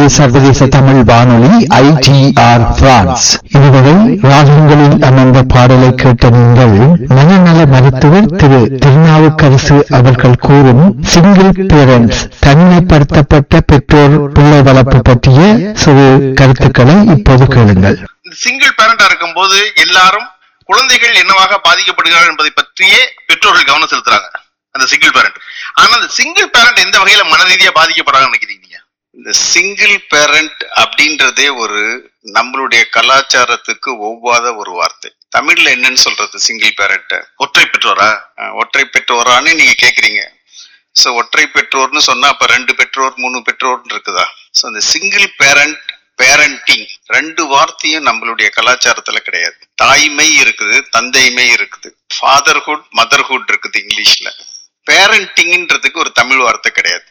சர்வதேச தமிழ் வானொலி ITR France இதுவரை ராகங்களில் அமைந்த பாடலை கேட்ட நீங்கள் மனநல மருத்துவர் திரு திருநாவுக்கரசு அவர்கள் கூறும் சிங்கிள் பேரண்ட்ஸ் தனிமைப்படுத்தப்பட்ட பெற்றோர் பிள்ளை வளர்ப்பு பற்றிய சிறு கருத்துக்களை இப்போது கேளுங்கள் சிங்கிள் பேரண்டா இருக்கும்போது எல்லாரும் குழந்தைகள் என்னவாக பாதிக்கப்படுகிறார்கள் என்பதை பற்றியே பெற்றோர்கள் கவனம் செலுத்துறாங்க அந்த சிங்கிள் பேரண்ட் ஆனா அந்த சிங்கிள் பேரண்ட் எந்த வகையில மன ரீதியா பாதிக்கப்படுறாங்கன்னு நினைக்கிறீங்க நீங்க? இந்த சிங்கிள் பேரண்ட் அப்படின்றதே ஒரு நம்மளுடைய கலாச்சாரத்துக்கு ஒவ்வாத ஒரு வார்த்தை தமிழ்ல என்னன்னு சொல்றது சிங்கிள் பேரண்ட் ஒற்றை பெற்றோரா ஒற்றை பெற்றோரான்னு நீங்க கேக்குறீங்க சோ ஒற்றை பெற்றோர்னு சொன்னா அப்ப ரெண்டு பெற்றோர் மூணு பெற்றோர்னு இருக்குதா சோ அந்த சிங்கிள் பேரண்ட் பேரண்டிங் ரெண்டு வார்த்தையும் நம்மளுடைய கலாச்சாரத்துல கிடையாது தாய்மை இருக்குது தந்தைமை இருக்குது ஃபாதர்ஹுட் மதர்ஹுட் இருக்குது இங்கிலீஷ்ல பேரண்டிங்ன்றதுக்கு ஒரு தமிழ் வார்த்தை கிடையாது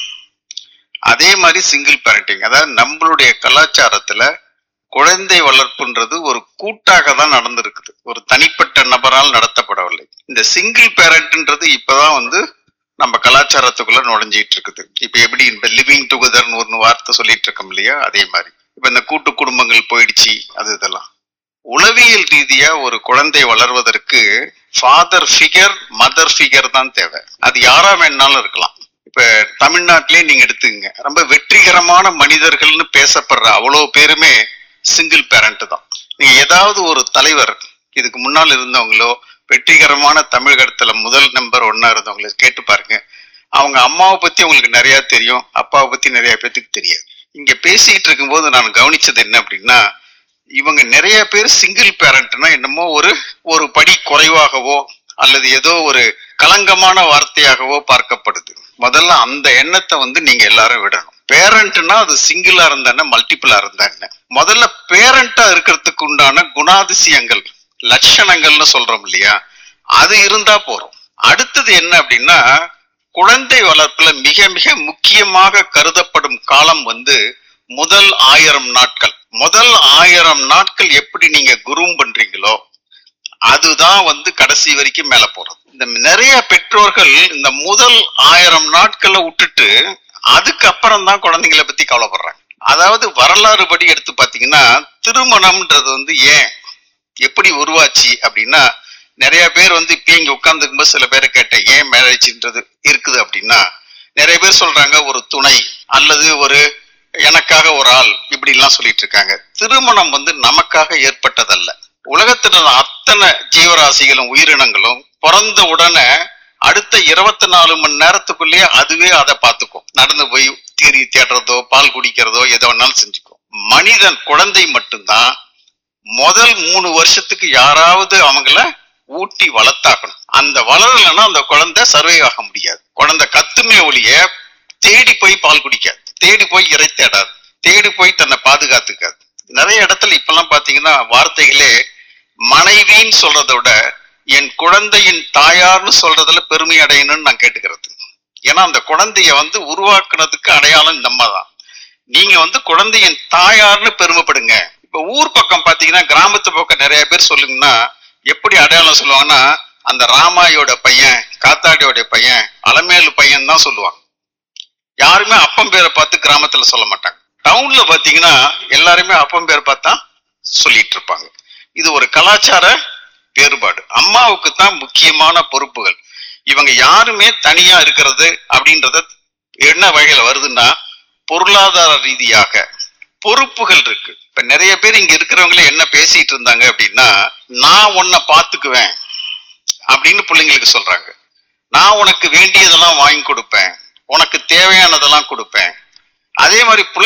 அதே மாதிரி சிங்கிள் பேரண்டிங் அதாவது நம்மளுடைய கலாச்சாரத்துல குழந்தை வளர்ப்புன்றது ஒரு கூட்டாக தான் நடந்திருக்குது ஒரு தனிப்பட்ட நபரால் நடத்தப்படவில்லை இந்த சிங்கிள் பேரண்ட்ன்றது இப்பதான் வந்து நம்ம கலாச்சாரத்துக்குள்ள நுழைஞ்சிட்டு இருக்குது இப்ப எப்படி இந்த லிவிங் டுகெதர்னு ஒரு வார்த்தை சொல்லிட்டு இருக்கோம் இல்லையா அதே மாதிரி இப்ப இந்த கூட்டு குடும்பங்கள் போயிடுச்சு அது இதெல்லாம் உளவியல் ரீதியா ஒரு குழந்தை வளர்வதற்கு ஃபாதர் ஃபிகர் மதர் ஃபிகர் தான் தேவை அது யாரா வேணாலும் இருக்கலாம் இப்ப தமிழ்நாட்டிலே நீங்க எடுத்துக்கங்க ரொம்ப வெற்றிகரமான மனிதர்கள்னு பேசப்படுற அவ்வளவு பேருமே சிங்கிள் பேரண்ட் தான் நீங்க ஏதாவது ஒரு தலைவர் இதுக்கு முன்னால் இருந்தவங்களோ வெற்றிகரமான தமிழகத்துல முதல் நம்பர் ஒன்னா இருந்தவங்கள கேட்டு பாருங்க அவங்க அம்மாவை பத்தி உங்களுக்கு நிறைய தெரியும் அப்பாவை பத்தி நிறைய பேத்துக்கு தெரியாது இங்க பேசிட்டு இருக்கும்போது நான் கவனிச்சது என்ன அப்படின்னா இவங்க நிறைய பேர் சிங்கிள் பேரண்ட்னா என்னமோ ஒரு ஒரு படி குறைவாகவோ அல்லது ஏதோ ஒரு களங்கமான வார்த்தையாகவோ பார்க்கப்படுது முதல்ல அந்த எண்ணத்தை வந்து நீங்க எல்லாரும் விடணும் பேரண்ட்னா அது சிங்கிளா இருந்தா என்ன மல்டிபிளா இருந்தா என்ன முதல்ல பேரண்டா இருக்கிறதுக்கு உண்டான குணாதிசயங்கள் லட்சணங்கள்னு சொல்றோம் இல்லையா அது இருந்தா போறோம் அடுத்தது என்ன அப்படின்னா குழந்தை வளர்ப்புல மிக மிக முக்கியமாக கருதப்படும் காலம் வந்து முதல் ஆயிரம் நாட்கள் முதல் ஆயிரம் நாட்கள் எப்படி நீங்க குரூம் பண்றீங்களோ அதுதான் வந்து கடைசி வரைக்கும் மேல போறது இந்த நிறைய பெற்றோர்கள் இந்த முதல் ஆயிரம் நாட்களை விட்டுட்டு அதுக்கப்புறம் தான் குழந்தைங்களை பத்தி கவலைப்படுறாங்க அதாவது வரலாறு படி எடுத்து பாத்தீங்கன்னா திருமணம்ன்றது வந்து ஏன் எப்படி உருவாச்சு அப்படின்னா நிறைய பேர் வந்து இப்ப இங்க உட்கார்ந்துக்கும்போது சில பேரை கேட்டேன் ஏன் மேரேஜ்ன்றது இருக்குது அப்படின்னா நிறைய பேர் சொல்றாங்க ஒரு துணை அல்லது ஒரு எனக்காக ஒரு ஆள் இப்படி எல்லாம் சொல்லிட்டு இருக்காங்க திருமணம் வந்து நமக்காக ஏற்பட்டதல்ல உலகத்துல உள்ள அத்தனை ஜீவராசிகளும் உயிரினங்களும் பிறந்த உடனே அடுத்த இருபத்தி நாலு மணி நேரத்துக்குள்ளேயே அதுவே அதை பார்த்துக்கும் நடந்து போய் தீரி தேடுறதோ பால் குடிக்கிறதோ எதோ வேணாலும் செஞ்சுக்கும் மனிதன் குழந்தை மட்டும்தான் முதல் மூணு வருஷத்துக்கு யாராவது அவங்கள ஊட்டி வளர்த்தாக்கணும் அந்த வளரலைன்னா அந்த குழந்தை சர்வை ஆக முடியாது குழந்தை கத்துமே ஒழிய தேடி போய் பால் குடிக்காது தேடி போய் இறை தேடாது தேடி போய் தன்னை பாதுகாத்துக்காது நிறைய இடத்துல இப்பெல்லாம் பாத்தீங்கன்னா வார்த்தைகளே மனைவின்னு சொல்றதை விட என் குழந்தையின் தாயார்னு சொல்றதுல பெருமை அடையணும்னு நான் கேட்டுக்கிறது ஏன்னா அந்த குழந்தைய வந்து உருவாக்குனதுக்கு அடையாளம் இந்த அம்மா தான் நீங்க வந்து குழந்தையின் தாயார்னு பெருமைப்படுங்க இப்ப ஊர் பக்கம் பாத்தீங்கன்னா கிராமத்து பக்கம் நிறைய பேர் சொல்லுங்கன்னா எப்படி அடையாளம் சொல்லுவாங்கன்னா அந்த ராமாயோட பையன் காத்தாடியோட பையன் அலமேலு பையன் தான் சொல்லுவாங்க யாருமே அப்பம் பேரை பார்த்து கிராமத்துல சொல்ல மாட்டாங்க டவுன்ல பாத்தீங்கன்னா எல்லாருமே அப்பம் பேரை பார்த்தா சொல்லிட்டு இருப்பாங்க இது ஒரு கலாச்சார வேறுபாடு அம்மாவுக்கு தான் முக்கியமான பொறுப்புகள் இவங்க யாருமே தனியா இருக்கிறது அப்படின்றத என்ன வகையில வருதுன்னா பொருளாதார ரீதியாக பொறுப்புகள் இருக்கு இப்ப நிறைய பேர் இங்க இருக்கிறவங்களே என்ன பேசிட்டு இருந்தாங்க அப்படின்னா நான் உன்னை பாத்துக்குவேன் அப்படின்னு பிள்ளைங்களுக்கு சொல்றாங்க நான் உனக்கு வேண்டியதெல்லாம் வாங்கி கொடுப்பேன் உனக்கு தேவையானதெல்லாம் கொடுப்பேன் அதே மாதிரி